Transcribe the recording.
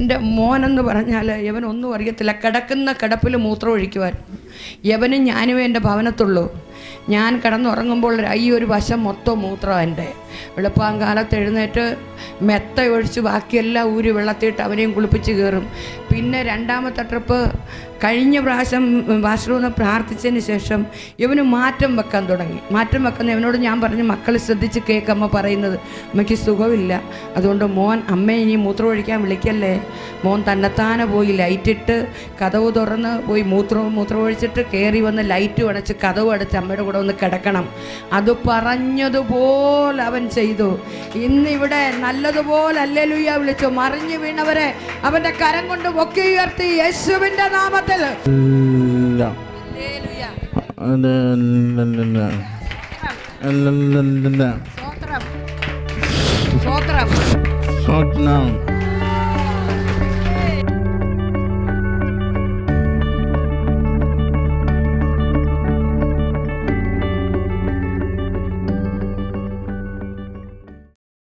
എൻ്റെ മോനെന്ന് പറഞ്ഞാൽ ഇവനൊന്നും അറിയത്തില്ല കിടക്കുന്ന കിടപ്പിൽ മൂത്രം ഒഴിക്കുവാൻ യവനും ഞാനും എൻ്റെ ഭവനത്തുള്ളൂ ഞാൻ കിടന്നുറങ്ങുമ്പോൾ ഈ ഒരു വശം മൊത്തം മൂത്രം എൻ്റെ വെളുപ്പാങ്കാലത്ത് എഴുന്നേറ്റ് മെത്ത ഒഴിച്ച് ബാക്കിയെല്ലാം ഊരി വെള്ളത്തിയിട്ട് അവനെയും കുളിപ്പിച്ച് കയറും പിന്നെ രണ്ടാമത്തെ ട്രിപ്പ് കഴിഞ്ഞ പ്രാവശ്യം വാഷ്റൂമിൽ പ്രാർത്ഥിച്ചതിന് ശേഷം ഇവന് മാറ്റം വെക്കാൻ തുടങ്ങി മാറ്റം വെക്കുന്ന ഇവനോട് ഞാൻ പറഞ്ഞു മക്കൾ ശ്രദ്ധിച്ച് കേൾക്കമ്മ പറയുന്നത് അമ്മയ്ക്ക് സുഖമില്ല അതുകൊണ്ട് മോൻ അമ്മയെ ഇനി മൂത്രം ഒഴിക്കാൻ വിളിക്കല്ലേ മോൻ തന്നെത്താനെ പോയി ലൈറ്റിട്ട് കഥവ് തുറന്ന് പോയി മൂത്രം മൂത്രം ഒഴിച്ചിട്ട് കയറി വന്ന് ലൈറ്റ് അടച്ച് കഥവ് അടച്ച് അമ്മയുടെ കൂടെ ഒന്ന് കിടക്കണം അത് പറഞ്ഞതുപോലെ അവൻ ചെയ്തു ഇന്നിവിടെ നല്ലതുപോലെ അല്ലേലുയ്യ വിളിച്ചു മറിഞ്ഞു വീണവരെ അവന്റെ കരം കൊണ്ട് പൊക്കി ഉയർത്തി യേശുവിന്റെ നാമത്തിൽ എല്ലാം ഹല്ലേലൂയ. അത് എല്ലാം എല്ലാം സ്തോത്രം സ്തോത്രം സ്വപ്നം